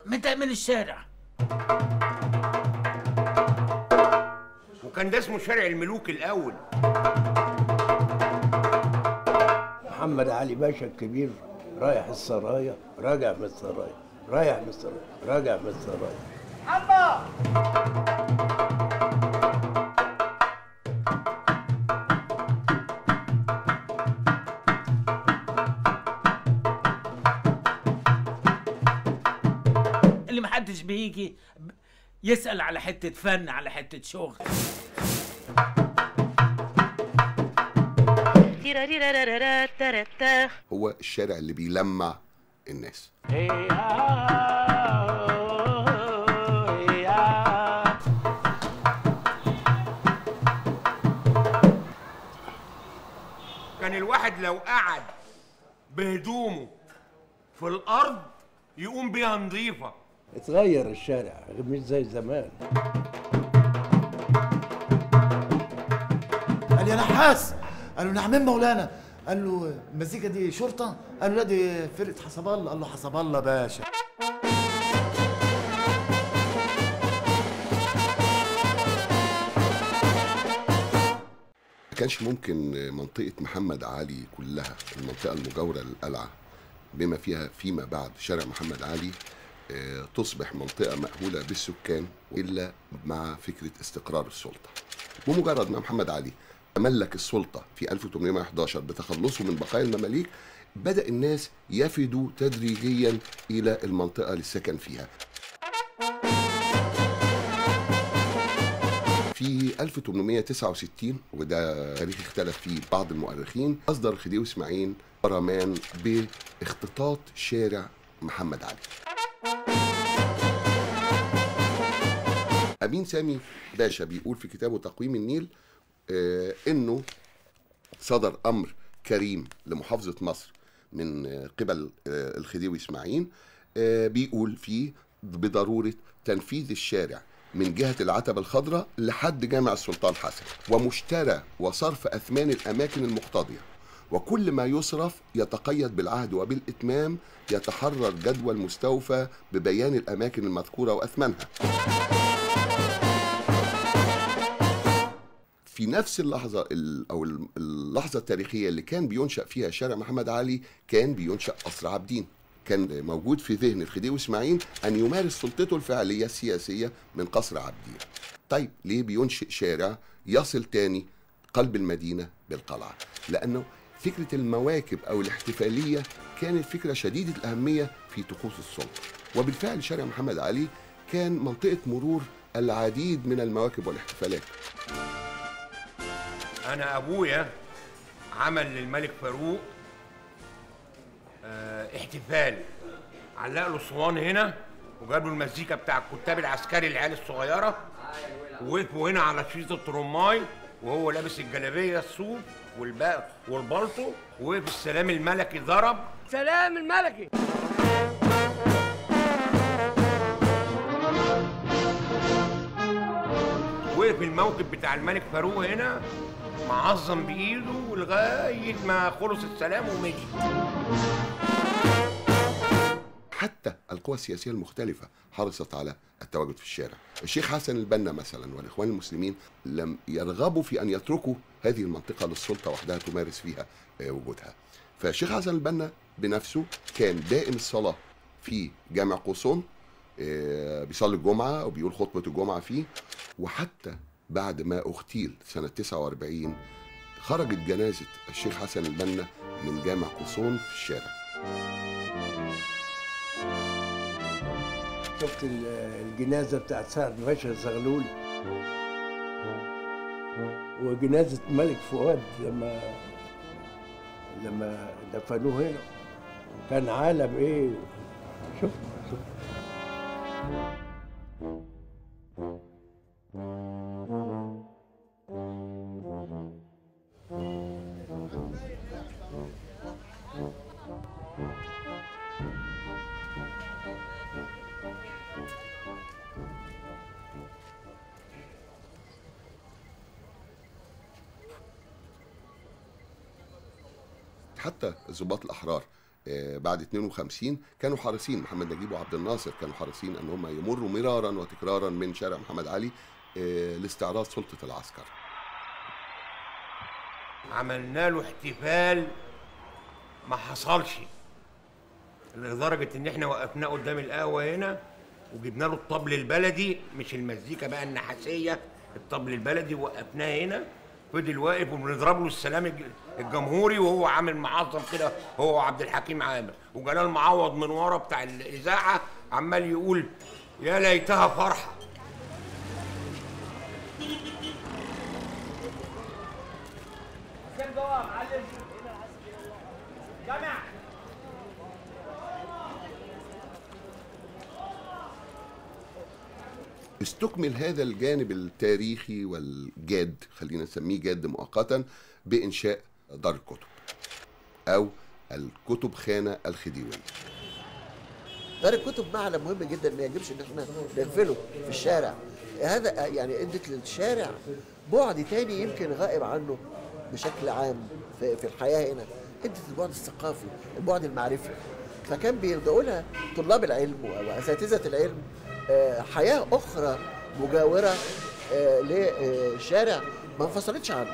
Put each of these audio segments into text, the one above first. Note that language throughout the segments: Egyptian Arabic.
من الشارع وكان ده اسمه شارع الملوك الاول محمد علي باشا الكبير رايح السرايا راجع من السرايا رايح من السرايا راجع من السرايا اللي محدش بيجي ب- يسأل على حتة فن على حتة شغل هو الشارع اللي بيلمع الناس كان الواحد لو قعد بهدومه في الارض يقوم بيها نظيفه اتغير الشارع مش زي زمان قال يا نحاس قال له نعم مولانا قال له المزيكا دي شرطه قال له لا دي فرقه حسب الله قال له حسب الله باشا ما كانش ممكن منطقة محمد علي كلها المنطقة المجاورة للقلعة بما فيها فيما بعد شارع محمد علي آه، تصبح منطقة مأهولة بالسكان إلا مع فكرة استقرار السلطة بمجرد ما محمد علي تملك السلطة في 1811 بتخلصه من بقايا المماليك بدأ الناس يفدوا تدريجيا إلى المنطقة للسكن فيها في 1869 وده تاريخ اختلف فيه بعض المؤرخين أصدر خديوي إسماعيل برمان باختطاط شارع محمد علي أمين سامي باشا بيقول في كتابه تقويم النيل آه إنه صدر أمر كريم لمحافظة مصر من آه، قبل آه، الخديوي إسماعيل آه، بيقول فيه بضرورة تنفيذ الشارع من جهة العتبة الخضراء لحد جامع السلطان حسن ومشترى وصرف أثمان الأماكن المقتضية وكل ما يصرف يتقيد بالعهد وبالإتمام يتحرر جدول مستوفى ببيان الأماكن المذكورة وأثمانها في نفس اللحظة ال- أو ال- اللحظة التاريخية اللي كان بينشأ فيها شارع محمد علي كان بينشأ قصر عابدين كان موجود في ذهن الخديوي إسماعيل أن يمارس سلطته الفعلية السياسية من قصر عابدين طيب ليه بينشئ شارع يصل تاني قلب المدينة بالقلعة لأنه فكرة المواكب أو الاحتفالية كانت فكرة شديدة الأهمية في طقوس السلطة وبالفعل شارع محمد علي كان منطقة مرور العديد من المواكب والاحتفالات انا ابويا عمل للملك فاروق آه احتفال علق له اسوان هنا وجاب له المزيكا بتاع الكتاب العسكري العيال الصغيره ووقفوا هنا على شريط الترماي وهو لابس الجلابيه الصوف والباء والبلطو ووقف السلام الملكي ضرب سلام الملكي وقف الموكب بتاع الملك فاروق هنا معظم بايده لغايه ما خلص السلام ومشي حتى القوى السياسية المختلفة حرصت على التواجد في الشارع الشيخ حسن البنا مثلا والإخوان المسلمين لم يرغبوا في أن يتركوا هذه المنطقة للسلطة وحدها تمارس فيها آه، وجودها فالشيخ حسن البنا بنفسه كان دائم الصلاة في جامع قوصون آه، بيصلي الجمعة أو بيقول خطبة الجمعة فيه وحتى بعد ما اغتيل سنة 49 خرجت جنازة الشيخ حسن البنا من جامع قوصون في الشارع شفت ال- الجنازه بتاعت سعد باشا زغلول وجنازه الملك فؤاد لما لما دفنوه هنا كان عالم ايه شوف شوف حتى الضباط الاحرار آه، بعد 52 كانوا حريصين محمد نجيب وعبد الناصر كانوا حريصين ان هم يمروا مرارا وتكرارا من شارع محمد علي آه، لاستعراض سلطه العسكر عملنا له احتفال ما حصلش لدرجة إن إحنا وقفناه قدام القهوة هنا وجبنا له الطبل البلدي مش المزيكا بقى النحاسية الطبل البلدي وقفناه هنا فضل واقف وبنضرب له السلام الج- الجمهوري وهو عامل معظم كده هو وعبد الحكيم عامر وجلال معوض من ورا بتاع الإذاعة عمال يقول يا ليتها فرحة استكمل هذا الجانب التاريخي والجاد خلينا نسميه جاد مؤقتا بإنشاء دار الكتب أو الكتب خانة الخديوية دار الكتب معلم مهم جدا ما يجبش ان احنا نغفله في الشارع هذا يعني ادت للشارع بعد تاني يمكن غائب عنه بشكل عام في, في الحياه هنا ادت البعد الثقافي البعد المعرفي فكان بيلجأوا لها طلاب العلم واساتذه العلم آه، حياه اخرى مجاوره آه، لشارع ما انفصلتش عنه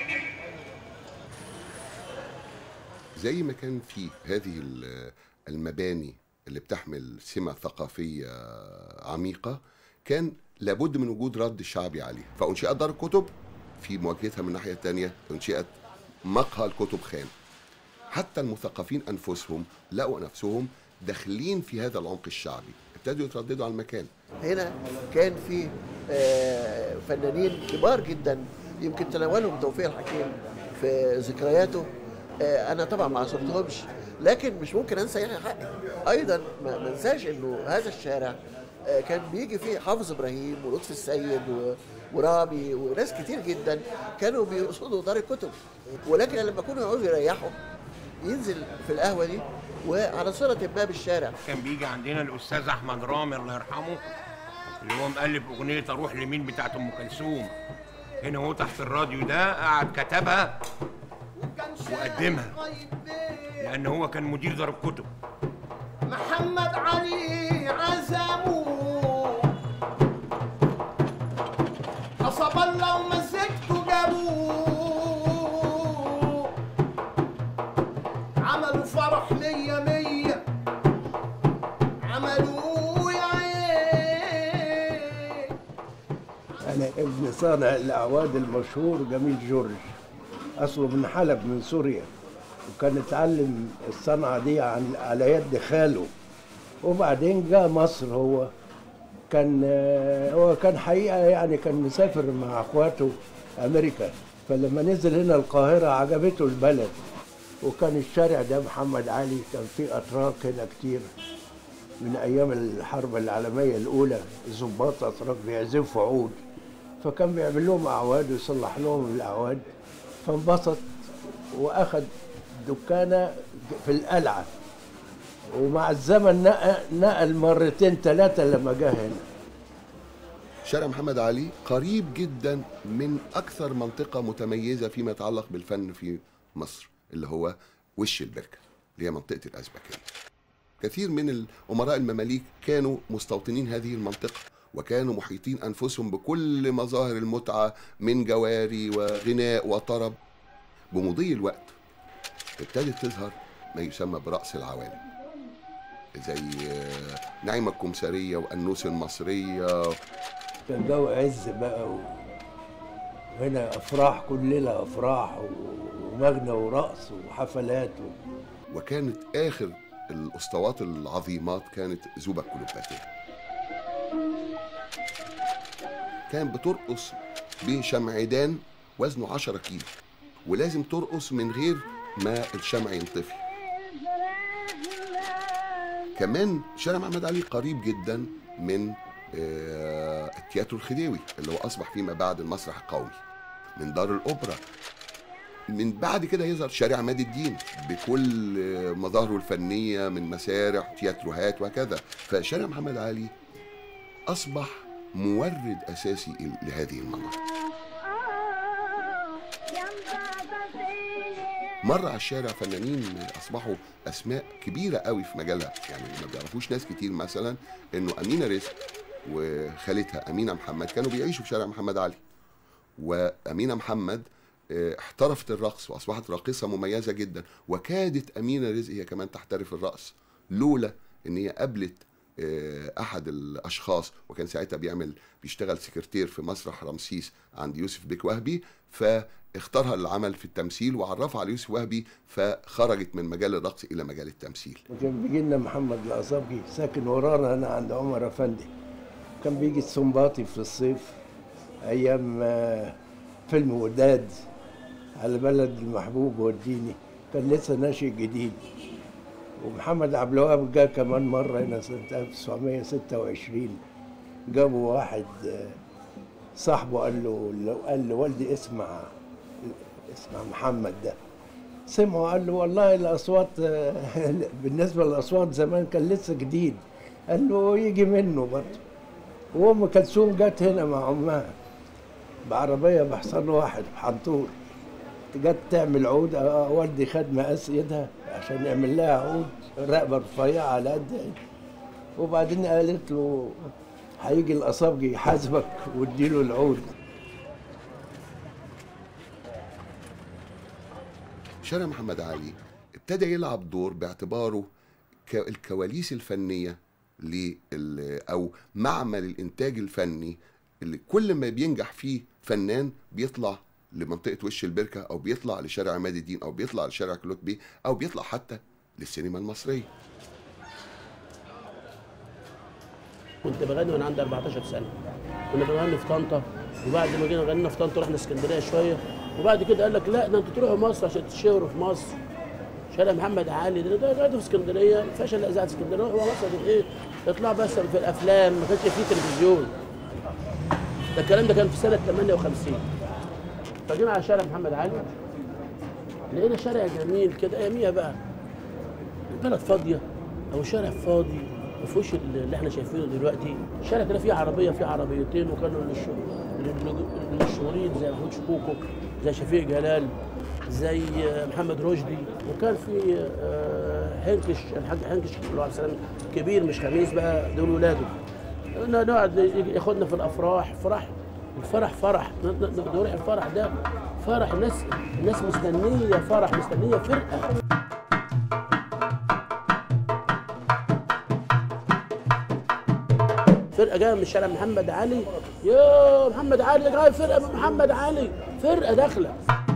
زي ما كان في هذه ال- المباني اللي بتحمل سمة ثقافية عميقة كان لابد من وجود رد شعبي عليها فأنشئت دار الكتب في مواجهتها من الناحية الثانية أنشئت مقهى الكتب خان حتى المثقفين أنفسهم لقوا نفسهم داخلين في هذا العمق الشعبي ابتدوا يترددوا على المكان هنا كان في آه، فنانين كبار جدا يمكن تناولهم توفيق الحكيم في ذكرياته آه، انا طبعا ما عصرتهمش لكن مش ممكن انسى يحيى حقي ايضا ما ما انساش انه هذا الشارع آه، كان بيجي فيه حافظ ابراهيم ولطفي السيد و- ورامي وناس كتير جدا كانوا بيقصدوا دار الكتب ولكن لما كانوا يعوزوا يريحوا ينزل في القهوه دي وعلى صله ما بالشارع كان بيجي عندنا الاستاذ احمد رامي الله يرحمه اللي هو مؤلف اغنيه اروح لمين بتاعت ام كلثوم هنا هو تحت الراديو ده قعد كتبها وقدمها لان هو كان مدير دار الكتب محمد علي عزموه حسب الله ومزجته جابوه عملوا فرح مية مية عملوا يا عين أنا ابن صانع الأعواد المشهور جميل جورج أصله من حلب من سوريا وكان اتعلم الصنعة دي عن على يد خاله وبعدين جاء مصر هو كان آه، هو كان حقيقة يعني كان مسافر مع اخواته أمريكا فلما نزل هنا القاهرة عجبته البلد وكان الشارع ده محمد علي كان فيه أتراك هنا كتير من ايام الحرب العالميه الاولى ضباط اتراك بيعزفوا عود فكان بيعمل لهم اعواد ويصلح لهم الاعواد فانبسط واخد دكانه في القلعه ومع الزمن نقل, نقل مرتين ثلاثه لما جه هنا شارع محمد علي قريب جدا من اكثر منطقه متميزه فيما يتعلق بالفن في مصر اللي هو وش البركه اللي هي منطقه الازبكيه كثير من الامراء المماليك كانوا مستوطنين هذه المنطقه وكانوا محيطين انفسهم بكل مظاهر المتعه من جواري وغناء وطرب بمضي الوقت ابتدت تظهر ما يسمى براس العوالم زي آه، نعيمه الكمثريه وانوس المصريه كان جو عز بقى و... وهنا افراح كل ليله افراح و... ومغنى ورقص وحفلات و... وكانت اخر الاسطوات العظيمات كانت زوبا كليوباترا كان بترقص بشمعدان وزنه 10 كيلو ولازم ترقص من غير ما الشمع ينطفي كمان شارع محمد علي قريب جدا من آه، التياترو الخديوي اللي هو اصبح فيما بعد المسرح القومي من دار الاوبرا من بعد كده يظهر شارع عماد الدين بكل مظاهره الفنية من مسارح تياتروهات وهكذا فشارع محمد علي أصبح مورد أساسي لهذه المناطق مر على الشارع فنانين اصبحوا اسماء كبيره قوي في مجالها يعني ما بيعرفوش ناس كتير مثلا انه امينه رزق وخالتها امينه محمد كانوا بيعيشوا في شارع محمد علي وامينه محمد آه، احترفت الرقص واصبحت راقصه مميزه جدا وكادت امينه رزق هي كمان تحترف الرقص لولا ان هي قابلت آه، احد الاشخاص وكان ساعتها بيعمل بيشتغل سكرتير في مسرح رمسيس عند يوسف بيك وهبي فاختارها للعمل في التمثيل وعرفها على يوسف وهبي فخرجت من مجال الرقص الى مجال التمثيل وكان بيجي لنا محمد الأصابجي ساكن ورانا هنا عند عمر أفندي كان بيجي السنباطي في الصيف أيام آه، فيلم وداد على بلد المحبوب وديني كان لسه ناشئ جديد ومحمد عبد الوهاب جه كمان مرة هنا سنة 1926 جابوا واحد آه، صاحبه قال له لو قال له والدي اسمع اسمع محمد ده سمعوا قال له والله الاصوات آه، بالنسبه للاصوات زمان كان لسه جديد قال له يجي منه برضه وام كلثوم جت هنا مع امها بعربيه بحصان واحد بحنطور جت تعمل عود آه، والدي خد مقاس ايدها عشان يعمل لها عود رقبه رفيعه على قد عيني. وبعدين قالت له هيجي الاصابجي يحاسبك واديله العود شارع محمد علي ابتدى يلعب دور باعتباره ك- الكواليس الفنية لل أو معمل الإنتاج الفني اللي كل ما بينجح فيه فنان بيطلع لمنطقة وش البركة أو بيطلع لشارع عماد الدين أو بيطلع لشارع كلوكبي أو بيطلع حتى للسينما المصرية كنت بغني وانا عندي 14 سنه كنا بنغني في طنطا وبعد ما جينا غنينا في طنطا رحنا اسكندريه شويه وبعد كده قال لك لا ده انتوا تروحوا مصر عشان تشهروا في مصر شارع محمد علي ده ده قاعد في اسكندريه فشل اذاعه اسكندريه روحوا مصر عشان ايه تطلع بس في الافلام ما كانش فيه تلفزيون ده الكلام ده كان في سنه 58 فجينا على شارع محمد علي لقينا شارع جميل كده اياميها بقى البلد فاضيه او شارع فاضي ما فيهوش اللي احنا شايفينه دلوقتي الشارع كده فيه عربيه فيه عربيتين وكانوا للش- لل- المشهورين زي محمود شكوكو زي شفيق جلال زي محمد رشدي وكان في آه، حنكش الحاج حنكش الله عليه السلام كبير مش خميس بقى دول ولاده ن- نقعد ياخدنا في الافراح فرح الفرح فرح ن- ن- نروح الفرح ده فرح الناس الناس مستنيه فرح مستنيه فرقه فرقه جايه من شارع محمد علي يا محمد علي جاي فرقه من محمد علي فرقه داخله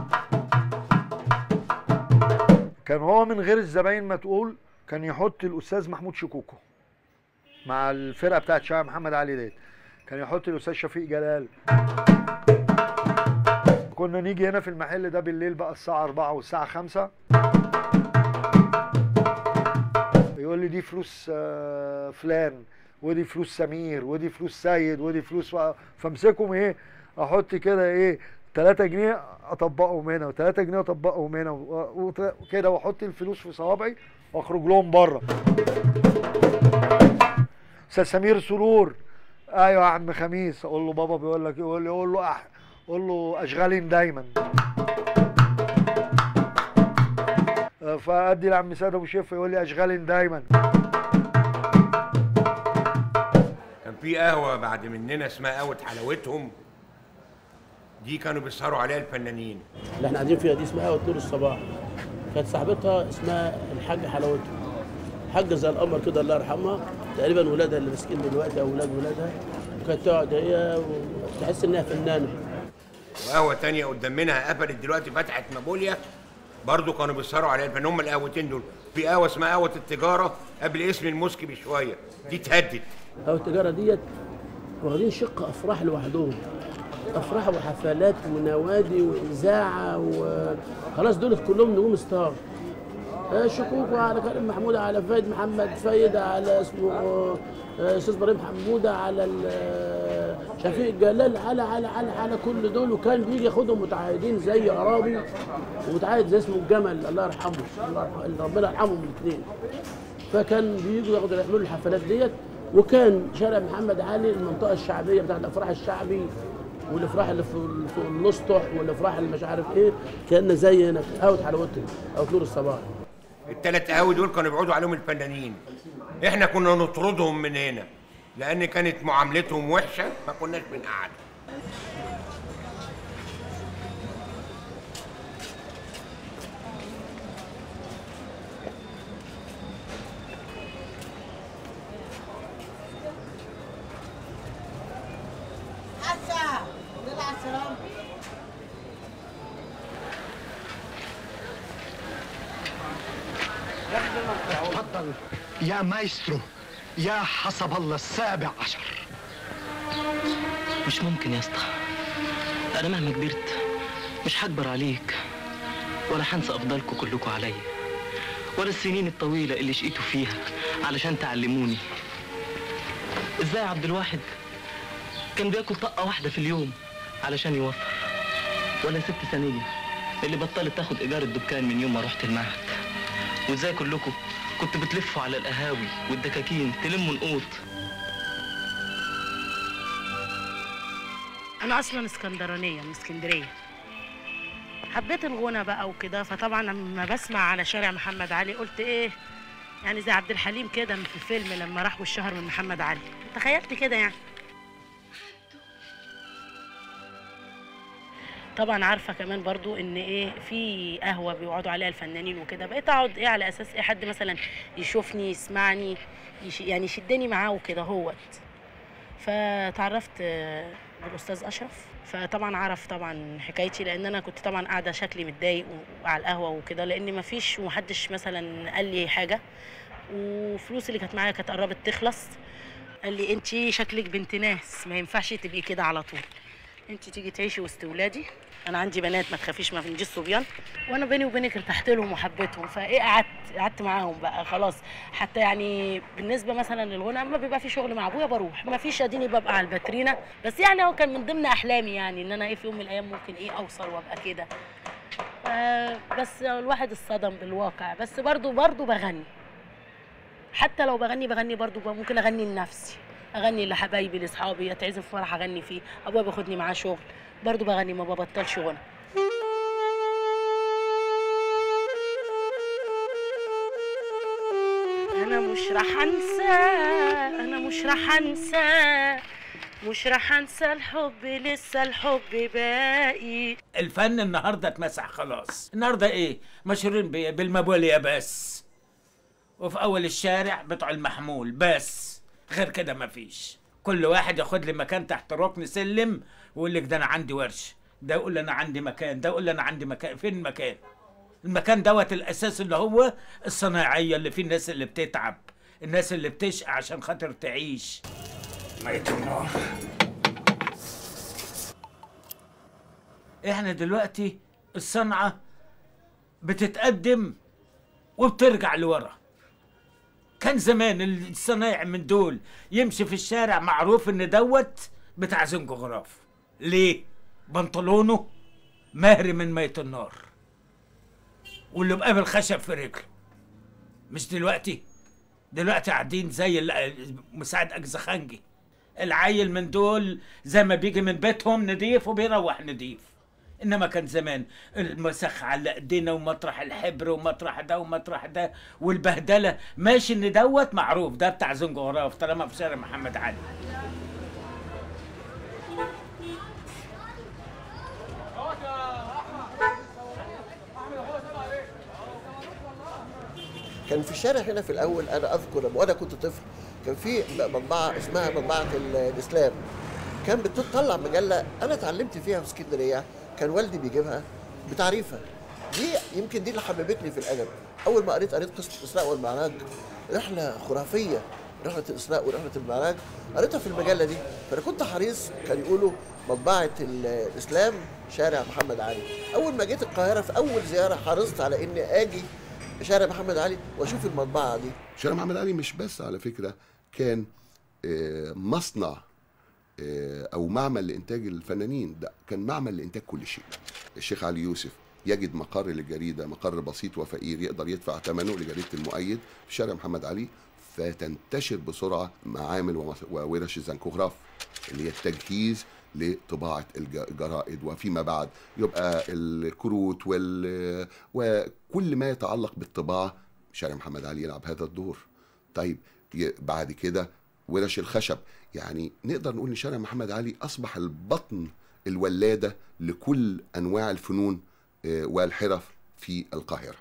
كان هو من غير الزباين ما تقول كان يحط الاستاذ محمود شكوكو مع الفرقه بتاعت شارع محمد علي ديت كان يحط الاستاذ شفيق جلال كنا نيجي هنا في المحل ده بالليل بقى الساعه 4 والساعه 5 يقول لي دي فلوس آه، فلان ودي فلوس سمير ودي فلوس سيد ودي فلوس و- فامسكهم ايه احط كده ايه 3 جنيه اطبقهم هنا و3 جنيه اطبقهم هنا و- وت- وكده واحط الفلوس في صوابعي واخرج لهم بره استاذ سمير سرور ايوه يا عم خميس اقول له بابا بيقول لك إيه؟ يقول لي اقول له أح... اقول له اشغال دايما آه، فادي لعم سيد ابو شيف يقول لي اشغال دايما كان في قهوه بعد مننا اسمها قهوه حلاوتهم دي كانوا بيسهروا عليها الفنانين اللي احنا قاعدين فيها دي اسمها قهوه طول الصباح كانت صاحبتها اسمها الحاجه حلاوتها حاجه زي القمر كده الله يرحمها تقريبا ولادها اللي ماسكين دلوقتي او ولاد ولادها وكانت تقعد هي وتحس انها فنانه وقهوه تانية قدام منها قفلت دلوقتي فتحت مابوليا برضو كانوا بيسهروا عليها الفنانين هم القهوتين دول في قهوه اسمها قهوه التجاره قبل اسم المسكي بشويه دي اتهدت او التجاره ديت واخدين شق افراح لوحدهم افراح وحفلات ونوادي واذاعه وخلاص دول كلهم نجوم ستار آه، شكوك على كريم محمود على فايد محمد فايد على اسمه آه، استاذ ابراهيم حموده على ال- آه، شفيق جلال على على على على كل دول وكان بيجي ياخدهم متعايدين زي عرابي ومتعايد زي اسمه الجمل الله يرحمه الله يرحمه ربنا يرحمهم الاثنين فكان بيجوا ياخدوا يعملوا الحفلات ديت وكان شارع محمد علي المنطقه الشعبيه بتاعت الافراح الشعبي والافراح اللي في في الاسطح والافراح اللي مش عارف ايه كان زي هنا في قهوه حلاوتنا او نور الصباح التلات قهاوي دول كانوا بيقعدوا عليهم الفنانين احنا كنا نطردهم من هنا لان كانت معاملتهم وحشه ما كناش بنقعد تفضل يا مايسترو يا حسب الله السابع عشر مش ممكن يا اسطى انا مهما كبرت مش هكبر عليك ولا هنسى افضلكم كلكم عليا ولا السنين الطويله اللي شقيتوا فيها علشان تعلموني ازاي عبد الواحد كان بياكل طقه واحده في اليوم علشان يوفر ولا ست ثانيه اللي بطلت تاخد ايجار الدكان من يوم ما رحت المعهد وازاي كلكم كنتوا بتلفوا على القهاوي والدكاكين تلموا نقوط انا اصلا اسكندرانيه من اسكندريه حبيت الغنى بقى وكده فطبعا لما بسمع على شارع محمد علي قلت ايه يعني زي عبد الحليم كده في الفيلم لما راح والشهر من محمد علي تخيلت كده يعني طبعا عارفه كمان برضو ان ايه في قهوه بيقعدوا عليها الفنانين وكده بقيت اقعد ايه على اساس ايه حد مثلا يشوفني يسمعني يش يعني يشدني معاه وكده هوت فتعرفت آه، بالاستاذ اشرف فطبعا عرف طبعا حكايتي لان انا كنت طبعا قاعده شكلي متضايق وعلى القهوه وكده لان مفيش ومحدش مثلا قال لي حاجه وفلوس اللي كانت معايا كانت قربت تخلص قال لي انت شكلك بنت ناس ما ينفعش تبقي كده على طول انت تيجي تعيشي وسط ولادي انا عندي بنات ما تخافيش ما بنجيش صبيان وانا بيني وبينك ارتحت لهم وحبيتهم فايه قعدت قعدت معاهم بقى خلاص حتى يعني بالنسبه مثلا للغنى اما بيبقى في شغل مع ابويا بروح ما فيش اديني ببقى على الباترينا بس يعني هو كان من ضمن احلامي يعني ان انا ايه في يوم من الايام ممكن ايه اوصل وابقى كده آه بس الواحد اتصدم بالواقع بس برضو برضو بغني حتى لو بغني بغني برضو بقى ممكن اغني لنفسي اغني لحبايبي لاصحابي اتعزم في فرح اغني فيه ابويا بياخدني معاه شغل برضو بغني ما ببطلش غنى انا مش راح انسى انا مش راح انسى مش راح انسى الحب لسه الحب باقي الفن النهارده اتمسح خلاص النهارده ايه مشهورين ب- بالمبوليه بس وفي اول الشارع بتوع المحمول بس غير كده مفيش كل واحد ياخد لي مكان تحت ركن سلم ويقول لك ده انا عندي ورش ده يقول لي انا عندي مكان ده يقول لي انا عندي مكان فين المكان المكان دوت الاساس اللي هو الصناعيه اللي فيه الناس اللي بتتعب الناس اللي بتشقى عشان خاطر تعيش ميت النار احنا دلوقتي الصنعه بتتقدم وبترجع لورا كان زمان الصنايع من دول يمشي في الشارع معروف ان دوت بتاع زنجغراف ليه بنطلونه مهري من ميت النار واللي بقابل خشب في رجله مش دلوقتي دلوقتي قاعدين زي ال- مساعد اجزخنجي العيل من دول زي ما بيجي من بيتهم نضيف وبيروح نضيف انما كان زمان المسخ على ايدينا ومطرح الحبر ومطرح ده ومطرح ده والبهدله ماشي ان دوت معروف ده بتاع زنجغراف طالما في شارع محمد علي كان في الشارع هنا في الاول انا اذكر لما وانا كنت طفل كان في مطبعه اسمها مطبعه ال- الاسلام كان بتطلع مجله انا اتعلمت فيها في اسكندريه كان والدي بيجيبها بتعريفها دي يمكن دي اللي حببتني في الادب اول ما قريت قريت قصه الاسراء والمعراج رحله خرافيه رحله الاسراء ورحله المعراج قريتها في المجله دي فانا كنت حريص كان يقولوا مطبعه ال- الاسلام شارع محمد علي اول ما جيت القاهره في اول زياره حرصت على اني اجي شارع محمد علي واشوف المطبعه دي شارع محمد علي مش بس على فكرة كان آه، مصنع آه، أو معمل لإنتاج الفنانين ده كان معمل لإنتاج كل شيء الشيخ علي يوسف يجد مقر للجريدة مقر بسيط وفقير يقدر يدفع ثمنه لجريدة المؤيد في شارع محمد علي فتنتشر بسرعة معامل ومس- وورش الزنكوغراف اللي هي التجهيز لطباعه الج- الجرائد وفيما بعد يبقى الكروت وال وكل ما يتعلق بالطباعه شارع محمد علي يلعب هذا الدور طيب ي- بعد كده ورش الخشب يعني نقدر نقول ان شارع محمد علي اصبح البطن الولاده لكل انواع الفنون آه، والحرف في القاهره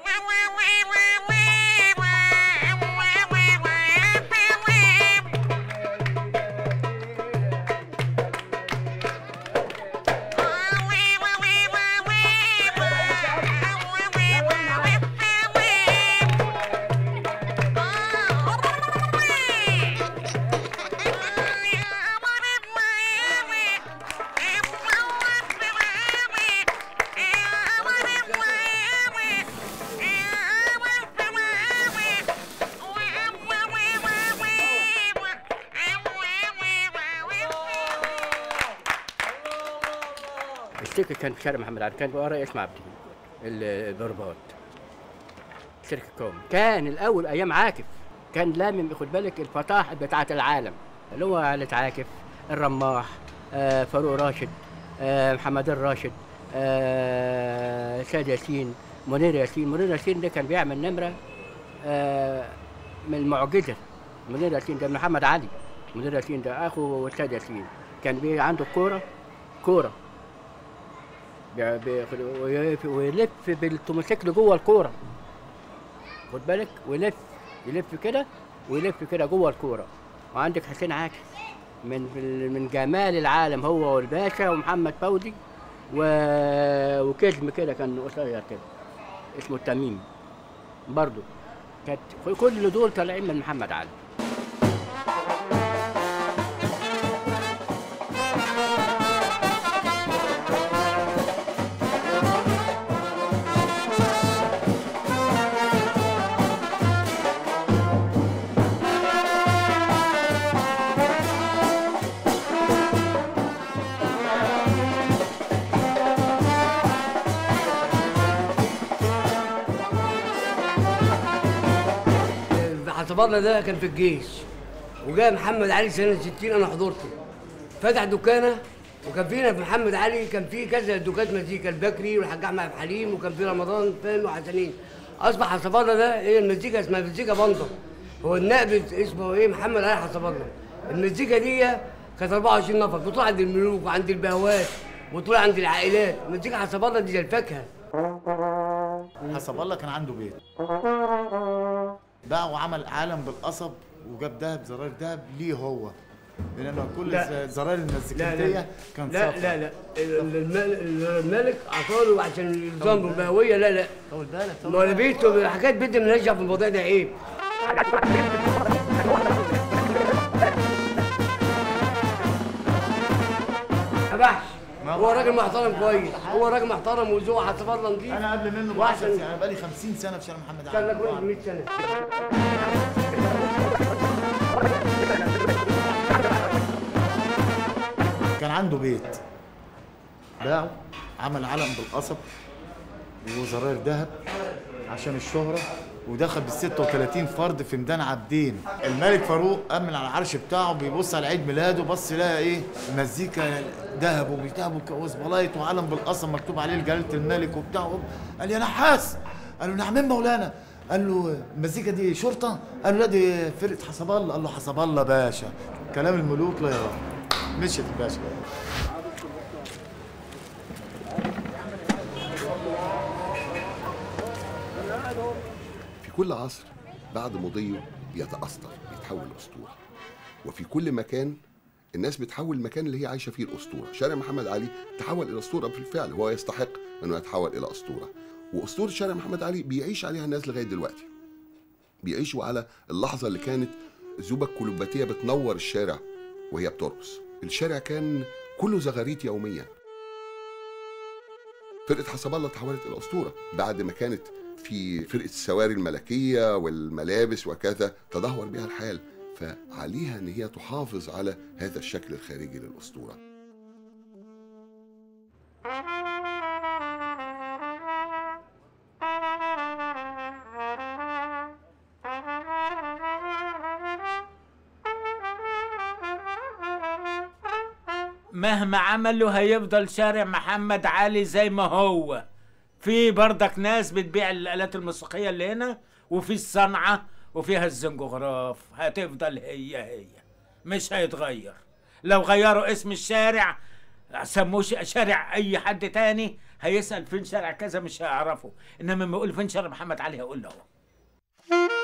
الشركه كان في شارع محمد علي كان ورا اسمه عبد ال- الضربات شركه كوم كان الاول ايام عاكف كان لامم خد بالك الفطاحل بتاعه العالم اللي هو آلة عاكف الرماح آه فاروق راشد آه محمد الراشد آه سيد ياسين منير ياسين منير ياسين ده كان بيعمل نمره آه من المعجزه منير ياسين ده محمد علي منير ياسين ده اخو سيد ياسين كان بي عنده كوره كوره بي- بي- ويلف- ويلف بالتوموسيكل جوه الكوره خد بالك ويلف يلف كده ويلف كده جوه الكوره وعندك حسين عاكف من من جمال العالم هو والباشا ومحمد فوزي و... وكزم كده كان قصير كده اسمه التميم برضه كانت كل دول طالعين من محمد علي حسب الله ده كان في الجيش وجاء محمد علي سنه 60 انا حضرته فتح دكانه وكان فينا في محمد علي كان في كذا دكات مزيكا البكري والحاج احمد عبد الحليم وكان في رمضان فاهم وحسنين اصبح حسب الله ده هي المزيكا اسمها مزيكا بنطه هو النائب اسمه ايه محمد علي حسب الله المزيكا دي كانت 24 نفر بتطلع عند الملوك وعند البهوات وتطلع عند العائلات المزيكا حسب الله دي زي الفاكهه حسب الله كان عنده بيت باع وعمل عالم بالقصب وجاب دهب زراير دهب ليه هو لان كل لا. الزراير المزيكتيه كانت لا صفرا. لا لا الملك, الملك عطاله عشان النظام البهويه لا لا طول بالك طول ما انا بيته حكايه بيت منرجع في الموضوع ده عيب أبحش هو راجل محترم كويس هو راجل محترم وذوق حسب الله نضيف انا قبل منه ب 10 سنين انا بقالي 50 سنه في شارع محمد كان علي لك واحد 100 سنه كان عنده بيت باعه عمل علم بالقصب وزراير ذهب عشان الشهرة ودخل بال 36 فرد في ميدان عابدين الملك فاروق قام من على العرش بتاعه بيبص على عيد ميلاده بص لقى ايه مزيكا ذهب وبتاع وزبلايت وعلم بالقصب مكتوب عليه جلاله الملك وبتاع قال يا نحاس قال له نعم مولانا قال له المزيكا دي شرطه قال له لا دي فرقه حسب الله قال له حسب الله باشا كلام الملوك لا يرى مشيت الباشا في كل عصر بعد مضيه بيتأثر بيتحول لأسطورة وفي كل مكان الناس بتحول المكان اللي هي عايشة فيه الأسطورة شارع محمد علي تحول إلى أسطورة بالفعل هو يستحق أنه يتحول إلى أسطورة وأسطورة شارع محمد علي بيعيش عليها الناس لغاية دلوقتي بيعيشوا على اللحظة اللي كانت زوبة الكلوباتية بتنور الشارع وهي بترقص الشارع كان كله زغاريت يوميا فرقة حسب الله تحولت إلى أسطورة بعد ما كانت في فرقة السواري الملكية والملابس وكذا تدهور بها الحال فعليها أن هي تحافظ على هذا الشكل الخارجي للأسطورة مهما عملوا هيفضل شارع محمد علي زي ما هو في برضك ناس بتبيع الآلات الموسيقية اللي هنا وفي الصنعة وفيها الزنجغراف هتفضل هي هي مش هيتغير لو غيروا اسم الشارع سموه ش- شارع اي حد تاني هيسأل فين شارع كذا مش هيعرفه انما لما يقول فين شارع محمد علي هيقول له هو